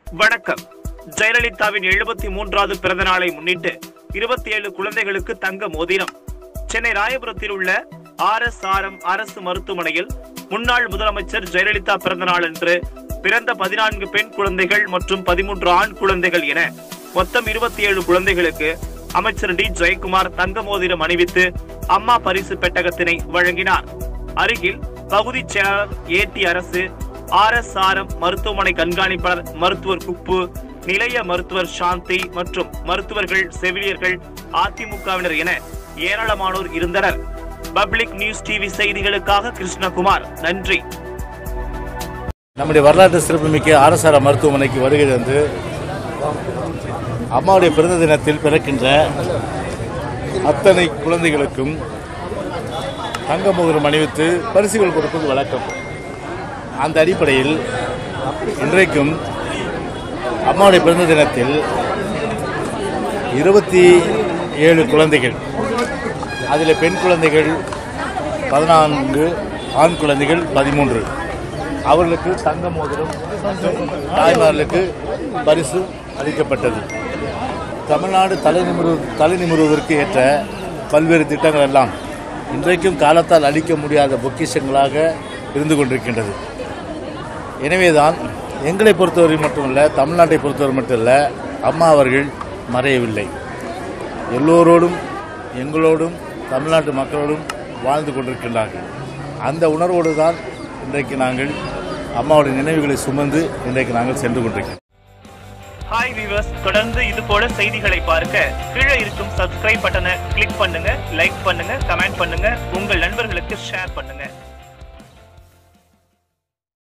வணக்கம் ஜெயலலிதாவின் எழுபத்தி மூன்றாவது பிறந்த நாளை முன்னிட்டு இருபத்தி ஏழு குழந்தைகளுக்கு தங்க மோதிரம் சென்னை ராயபுரத்தில் உள்ள ஆர் எஸ் ஆரம் அரசு மருத்துவமனையில் முன்னாள் முதலமைச்சர் ஜெயலலிதா பிறந்த நாள் அன்று பிறந்த பதினான்கு பெண் குழந்தைகள் மற்றும் பதிமூன்று ஆண் குழந்தைகள் என மொத்தம் இருபத்தி ஏழு குழந்தைகளுக்கு அமைச்சர் டி ஜெயக்குமார் தங்க மோதிரம் அணிவித்து அம்மா பரிசு பெட்டகத்தினை வழங்கினார் அருகில் பகுதி செயலாளர் ஏடி அரசு ஆர் எஸ் ஆரம் மருத்துவமனை கண்காணிப்பாளர் மருத்துவர் குப்பு நிலைய மருத்துவர் சாந்தி மற்றும் மருத்துவர்கள் செவிலியர்கள் அதிமுகவினர் என ஏராளமானோர் இருந்தனர் பப்ளிக் நியூஸ் டிவி செய்திகளுக்காக கிருஷ்ணகுமார் நன்றி நம்முடைய வரலாற்று சிறப்புமிக்க ஆர்எஸ்ஆர் மருத்துவமனைக்கு வருகை தந்து அம்மாவுடைய பிறந்த தினத்தில் பிறக்கின்ற அத்தனை குழந்தைகளுக்கும் தங்க மோதிரம் அணிவித்து பரிசுகள் கொடுப்பது வழக்கம் அந்த அடிப்படையில் இன்றைக்கும் அம்மாவுடைய பிறந்த தினத்தில் இருபத்தி ஏழு குழந்தைகள் அதில் பெண் குழந்தைகள் பதினான்கு ஆண் குழந்தைகள் பதிமூன்று அவர்களுக்கு தங்க மோதிரம் தாய்மார்களுக்கு பரிசு அளிக்கப்பட்டது தமிழ்நாடு தலை நிமிரு தலை நிமிருவதற்கு ஏற்ற பல்வேறு திட்டங்கள் எல்லாம் இன்றைக்கும் காலத்தால் அளிக்க முடியாத பொக்கிஷங்களாக இருந்து கொண்டிருக்கின்றது எனவேதான் எங்களை பொறுத்தவரை மட்டுமல்ல தமிழ்நாட்டை பொறுத்தவரை மட்டுமல்ல அம்மா அவர்கள் மறையவில்லை எல்லோரோடும் எங்களோடும் தமிழ்நாட்டு மக்களோடும் வாழ்ந்து கொண்டிருக்கின்றார்கள் அந்த உணர்வோடு தான் இன்றைக்கு நாங்கள் அம்மாவுடைய நினைவுகளை சுமந்து இன்றைக்கு நாங்கள் சென்று கொண்டிருக்கிறோம் ஹாய் வியூவர்ஸ் தொடர்ந்து இது போல செய்திகளை பார்க்க கீழே இருக்கும் சப்ஸ்கிரைப் பட்டனை கிளிக் பண்ணுங்க லைக் பண்ணுங்க கமெண்ட் பண்ணுங்க உங்கள் நண்பர்களுக்கு ஷேர் பண்ணுங்க